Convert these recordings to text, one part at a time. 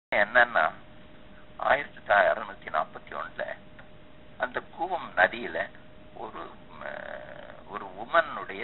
என்னன்னா ஆயிரத்தி அறுநூத்தி நாற்பத்தி ஒண்ணுல அந்த கூவம் நதியில ஒரு அஹ், ஒரு உமனுடைய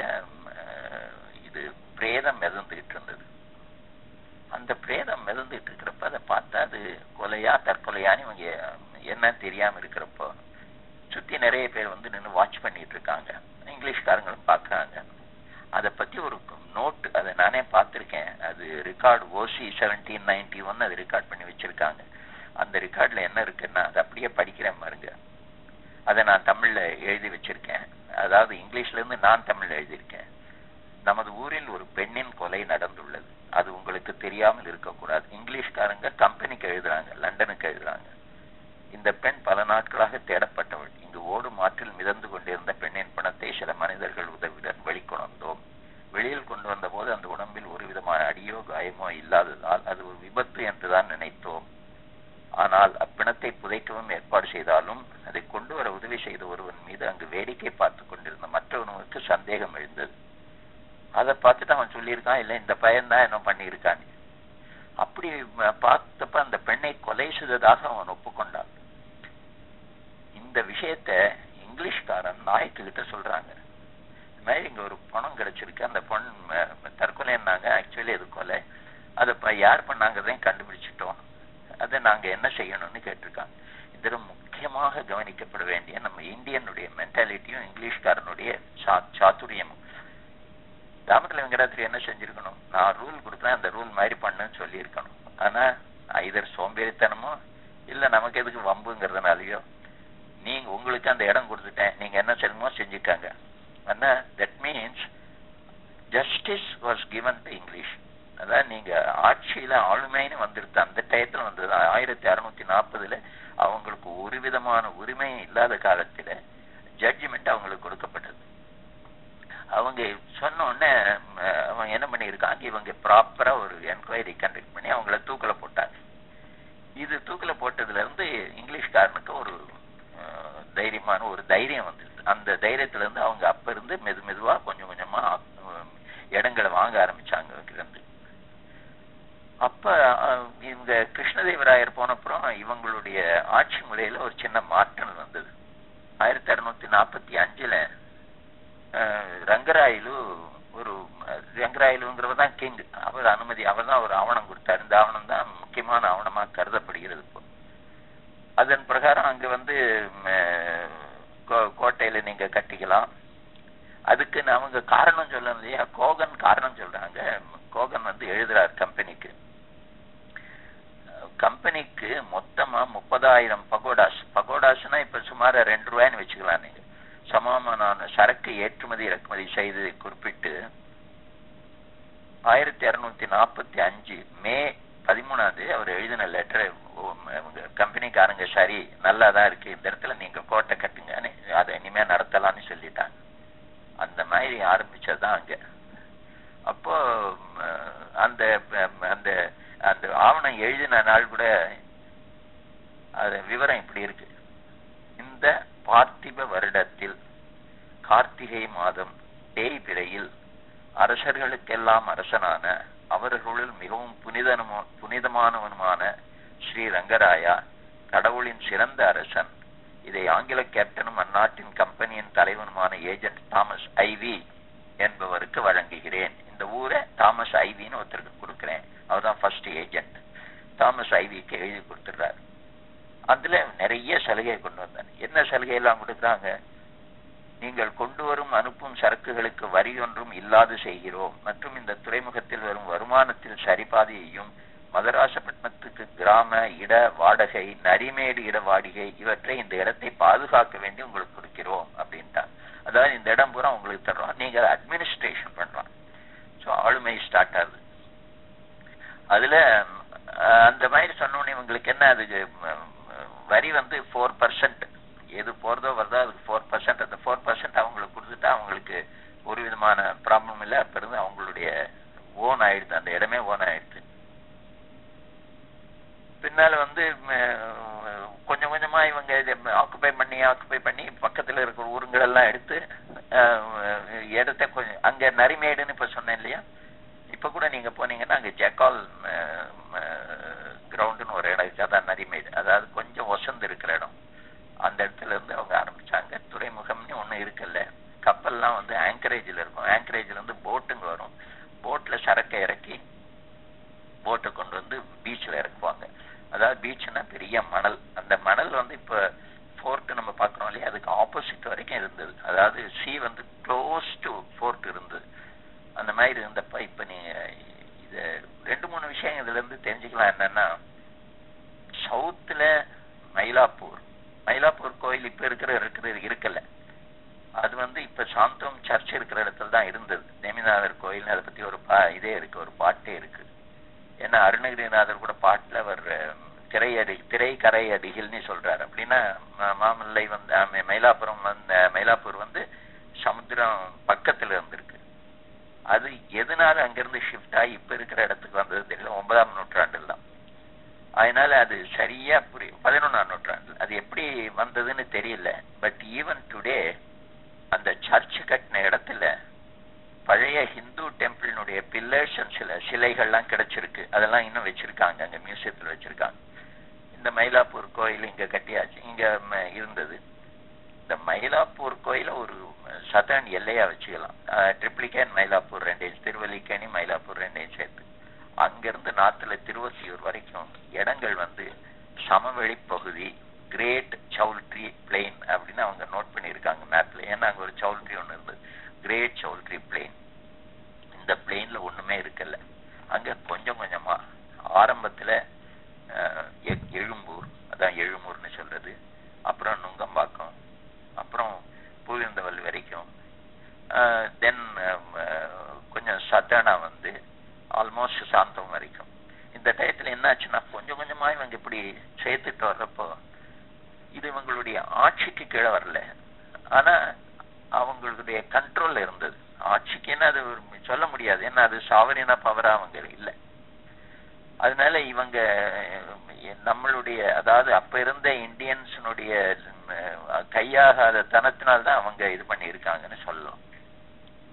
இது பிரேதம் மிதந்துகிட்டு இருந்தது அந்த பிரேதம் மிதந்துட்டு இருக்கிறப்ப அதை பார்த்தா அது கொலையா தற்கொலையான்னு இவங்க என்ன தெரியாம இருக்கிறப்போ சுத்தி நிறைய பேர் வந்து நின்று வாட்ச் பண்ணிட்டு இருக்காங்க இங்கிலீஷ்காரங்களும் பார்க்கறாங்க அதை பத்தி ஒரு நோட் அதை நானே பார்த்திருக்கேன் அது record OC seventeen ninety one அது ரெக்கார்ட் பண்ணி வச்சிருக்காங்க அந்த ரெக்கார்ட்ல என்ன இருக்குன்னா அதை அப்படியே படிக்கிறேன் பாருங்க அதை நான் தமிழ்ல எழுதி வச்சிருக்கேன் அதாவது இங்கிலீஷ்ல இருந்து நான் தமிழ்ல எழுதியிருக்கேன் நமது ஊரில் ஒரு பெண்ணின் கொலை நடந்துள்ளது அது உங்களுக்கு தெரியாமல் இருக்கக்கூடாது இங்கிலீஷ்காரங்க கம்பெனிக்கு எழுதுறாங்க லண்டனுக்கு எழுதுறாங்க இந்த பெண் பல நாட்களாக தேடப்பட்டவள் இங்கு ஓடும் ஆற்றில் மிதந்து கொண்டிருந்த பெண்ணின் பணத்தை சில மனிதர்கள் உதவியுடன் வெளிக்கொணர்ந்தோம் வெளியில் கொண்டு வந்த போது அந்த உடம்பில் ஒரு விதமான அடியோ காயமோ இல்லாததால் அது ஒரு விபத்து என்றுதான் நினைத்தோம் ஆனால் அப்பிணத்தை புதைக்கவும் ஏற்பாடு செய்தாலும் அதை கொண்டு வர உதவி செய்த ஒருவன் மீது அங்கு வேடிக்கை பார்த்து கொண்டிருந்த மற்றவனுக்கு சந்தேகம் எழுந்தது அதை பார்த்துட்டு அவன் சொல்லியிருக்கான் இல்லை இந்த பையன் தான் என்ன பண்ணியிருக்கான்னு அப்படி ம- பார்த்தப்ப அந்த பெண்ணை கொலை செய்ததாக அவன் ஒப்புக்கொண்டான் இந்த விஷயத்த இங்கிலீஷ்காரன் நாய்க்கு கிட்ட சொல்றாங்க இந்த மாதிரி இங்க ஒரு பணம் கிடைச்சிருக்கு அந்த பொண் ம- தற்கொலைன்னாங்க ஆக்சுவலி அது கொலை அதை ப- யார் பண்ணாங்கிறதையும் கண்டுபிடிச்சிட்டோம் அதை நாங்க என்ன செய்யணும்னு கேட்டிருக்காங்க இதுல முக்கியமாக கவனிக்கப்பட வேண்டிய நம்ம இந்தியனுடைய மென்டாலிட்டியும் இங்கிலீஷ்காரனுடைய சா- சாதுரியமும் ராமத்துல வெங்கடாத்திரி என்ன செஞ்சிருக்கணும் நான் ரூல் கொடுக்குறேன் அந்த ரூல் மாதிரி பண்ணுன்னு சொல்லியிருக்கணும் ஆனா ஐதர் சோம்பேறித்தனமோ இல்ல நமக்கு எதுக்கு வம்புங்கிறதுனாலயோ நீங்க உங்களுக்கு அந்த இடம் கொடுத்துட்டேன் நீங்க என்ன செய்யணுமோ செஞ்சுக்காங்க ஆனா that means justice was given to English அதான் நீங்க ஆட்சியில ஆளுமைன்னு வந்திருந்த அந்த டயத்துல வந்தது ஆயிரத்தி அறுநூத்தி நாற்பதுல அவங்களுக்கு ஒரு விதமான உரிமையும் இல்லாத காலத்துல ஜட்ஜ்மெண்ட் அவங்களுக்கு கொடுக்கப்பட்டது அவங்க சொன்ன உடனே ம், அவங்க என்ன பண்ணியிருக்காங்க இவங்க ப்ராப்பரா ஒரு என்கொயரி கண்டக்ட் பண்ணி அவங்கள தூக்கில போட்டாங்க இது தூக்கில போட்டதுல இருந்து இங்கிலீஷ்காரனுக்கு ஒரு அஹ், தைரியமான ஒரு தைரியம் வந்தது அந்த தைரியத்துல இருந்து அவங்க அப்ப இருந்து மெது மெதுவா கொஞ்சம் கொஞ்சமா அஹ், இடங்களை வாங்க ஆரம்பிச்சாங்க இருந்து அப்ப அஹ், இவங்க கிருஷ்ணதேவராயர் போனப்புறம் இவங்களுடைய ஆட்சி முறையில ஒரு சின்ன மாற்றம் வந்தது ஆயிரத்தி அறுநூத்தி நாற்பத்தி அஞ்சுல அஹ், ரங்கராயலு ஒரு அஹ், ரங்கராயலுங்கிறவர் தான் கிங் அவர் அனுமதி அவர் தான் ஒரு ஆவணம் கொடுத்தார் இந்த ஆவணம் தான் முக்கியமான ஆவணமா கருதப்படுகிறது இப்போ அதன் பிரகாரம் அங்க வந்து ம், அஹ், கோ- கோட்டையில நீங்க கட்டிக்கலாம் அதுக்கு நான் அவங்க காரணம் சொல்லணும் இல்லையா கோகன் காரணம் சொல்றாங்க கோகன் வந்து எழுதுறார் கம்பெனிக்கு கம்பெனிக்கு மொத்தமா முப்பதாயிரம் பகோடாஸ் பகோடாஸ்னா இப்ப சுமார் ரெண்டு ரூபாய்ன்னு வச்சுக்கலாம் நீங்க சமமான சரக்கு ஏற்றுமதி இறக்குமதி செய்து குறிப்பிட்டு ஆயிரத்தி இருநூத்தி நாற்பத்தி அஞ்சு மே பதிமூணாவது அவர் எழுதின லெட்டர் உங்க கம்பெனிக்காரங்க சரி நல்லா தான் இருக்கு இந்த இடத்துல நீங்க கோட்டை கட்டுங்கன்னு அதை இனிமே நடத்தலாம்னு சொல்லிட்டாங்க அந்த மாதிரி ஆரம்பிச்சதுதான் அங்க அப்போ ம், அந்த ம், அந்த அந்த ஆவணம் எழுதின நாள் கூட அது விவரம் இப்படி இருக்கு இந்த பார்த்திப வருடத்தில் கார்த்திகை மாதம் தேய்பிரையில் அரசர்களுக்கெல்லாம் அரசனான அவர்களுள் மிகவும் புனிதனமோ புனிதமானவனுமான ஸ்ரீ ரங்கராயா கடவுளின் சிறந்த அரசன் இதை ஆங்கில கேப்டனும் அந்நாட்டின் கம்பெனியின் தலைவனுமான ஏஜென்ட் தாமஸ் ஐவி என்பவருக்கு வழங்குகிறேன் இந்த ஊரை தாமஸ் ஐவின்னு ஒருத்தருக்கு கொடுக்கிறேன் அவர்தான் ஃபர்ஸ்ட் ஏஜென்ட் தாமஸ் ஐவிக்கு எழுதி கொடுத்துடுறாரு அதுல நிறைய சலுகை கொண்டு வந்தார் என்ன சலுகை எல்லாம் கொடுக்குறாங்க நீங்கள் கொண்டு வரும் அனுப்பும் சரக்குகளுக்கு வரி ஒன்றும் இல்லாது செய்கிறோம் மற்றும் இந்த துறைமுகத்தில் வரும் வருமானத்தில் சரிபாதியையும் மதராசப்பட்டினத்துக்கு கிராம இட வாடகை நரிமேடு இட வாடகை இவற்றை இந்த இடத்தை பாதுகாக்க வேண்டி உங்களுக்கு கொடுக்கிறோம் அப்படின்ட்டாங்க அதாவது இந்த இடம் பூரா உங்களுக்கு தர்றோம் நீங்க அட்மினிஸ்ட்ரேஷன் பண்றோம் ஸோ ஆளுமை ஸ்டார்ட் ஆகுது அதுல அஹ், அந்த மாதிரி சொன்னோன்னே இவங்களுக்கு என்ன அதுக்கு ம், வரி வந்து ஃபோர் பர்சன்ட் எது போறதோ வருதோ அதுக்கு ஃபோர் பர்சன்ட் அந்த ஃபோர் பர்சன்ட் அவங்களுக்கு கொடுத்துட்டா அவங்களுக்கு ஒரு விதமான ப்ராப்ளம் இல்லை அப்ப இருந்து அவங்களுடைய ஓன் ஆயிடுது அந்த இடமே ஓன் ஆயிடுது பின்னால வந்து ம், கொஞ்சம் கொஞ்சமா இவங்க ஆக்குபை பண்ணி ஆக்குபை பண்ணி பக்கத்துல இருக்கிற ஊருங்கள் எல்லாம் எடுத்து அஹ், இடத்த கொஞ்சம் அங்க நரிமேடுன்னு இப்ப சொன்னேன் இல்லையா இப்ப கூட நீங்க போனீங்கன்னா அங்க ஜெக்கால் கிரவுண்டுன்னு ஒரு பீச்ல இறக்குவாங்க அதாவது பீச்னா பெரிய மணல் அந்த மணல் வந்து இப்ப ஃபோர்ட் நம்ம பார்க்கறோம் இல்லையா அதுக்கு ஆப்போசிட் வரைக்கும் இருந்தது அதாவது சி வந்து க்ளோஸ் டு ஃபோர்ட் இருந்தது அந்த மாதிரி இருந்தப்ப இப்ப நீங்க இது ரெண்டு மூணு விஷயம் இதுல இருந்து தெரிஞ்சுக்கலாம் என்னன்னா சவுத்துல மயிலாப்பூர் மயிலாப்பூர் கோயில் இப்ப இருக்கிற இருக்கிறது இருக்கல அது வந்து இப்ப சாந்தோம் சர்ச் இருக்கிற இடத்துல தான் இருந்தது நேமிநாதர் கோயில் அதை பத்தி ஒரு பா இதே இருக்கு ஒரு பாட்டே இருக்கு ஏன்னா அருணகிரிநாதர் கூட பாட்டுல அவர் அஹ், திரையடி திரைக்கரை அடிகள்னு சொல்றாரு அப்படின்னா ம- மாமல்லை வந்து அஹ், ம- மயிலாப்புரம் வந்து மயிலாப்பூர் வந்து சமுத்திரம் பக்கத்துல இருந்திருக்கு அது எதனால அங்கிருந்து ஷிஃப்ட் ஆகி இப்ப இருக்கிற இடத்துக்கு வந்தது தெரியல ஒன்பதாம் நூற்றாண்டில் தான் அதனால அது சரியா புரியும் பதினொன்றாம் நூற்றாண்டு அது எப்படி வந்ததுன்னு தெரியல பட் ஈவன் டுடே அந்த சர்ச் கட்டின இடத்துல பழைய ஹிந்து டெம்பிளினுடைய பில்லர்ஸ் சில சிலைகள்லாம் கிடைச்சிருக்கு அதெல்லாம் இன்னும் வச்சிருக்காங்க அங்க மியூசியத்துல வச்சிருக்காங்க இந்த மயிலாப்பூர் கோயில் இங்க கட்டியாச்சு இங்க ம, இருந்தது இந்த மயிலாப்பூர் கோயில ஒரு சதர்ன் எல்லையா வச்சுக்கலாம் ட்ரிப்ளிகேன் மயிலாப்பூர் ரெண்டையும் திருவல்லிக்கேணி மயிலாப்பூர் ரெண்டையும் சேர்த்து அங்கிருந்து நாத்துல திருவொற்றியூர் வரைக்கும் இடங்கள் வந்து சமவெளி பகுதி கிரேட் சவுல்ட்ரி பிளெயின் அப்படின்னு அவங்க நோட் பண்ணியிருக்காங்க மேப்ல ஏன்னா அங்க ஒரு சவுல்ட்ரி ஒன்று இருந்தது கிரேட் சவுல்ட்ரி பிளெயின் இந்த பிளெயின்ல ஒண்ணுமே இருக்கல அங்க கொஞ்சம் கொஞ்சமா ஆரம்பத்துல அஹ், எ- எழும்பூர் அதான் எழும்பூர்னு சொல்றது அப்புறம் நுங்கம்பாக்கம் அப்புறம் பூவிருந்தவல் வரைக்கும் தென் கொஞ்சம் சத்தனா வந்து ஆல்மோஸ்ட் சாந்தம் வரைக்கும் இந்த டயத்துல என்னாச்சுன்னா கொஞ்சம் கொஞ்சமா இவங்க இப்படி சேர்த்துட்டு வர்றப்போ இது இவங்களுடைய ஆட்சிக்கு கீழே வரல ஆனா அவங்களுடைய கண்ட்ரோல்ல இருந்தது ஆட்சிக்குன்னு அது ஒரு சொல்ல முடியாது ஏன்னா அது சாவரினா பவரா அவங்க இல்லை அதனால இவங்க அஹ், நம்மளுடைய அதாவது அப்ப இருந்த இந்தியன்ஸினுடைய கையாகாத தனத்தினால்தான் அவங்க இது பண்ணி இருக்காங்கன்னு சொல்லலாம்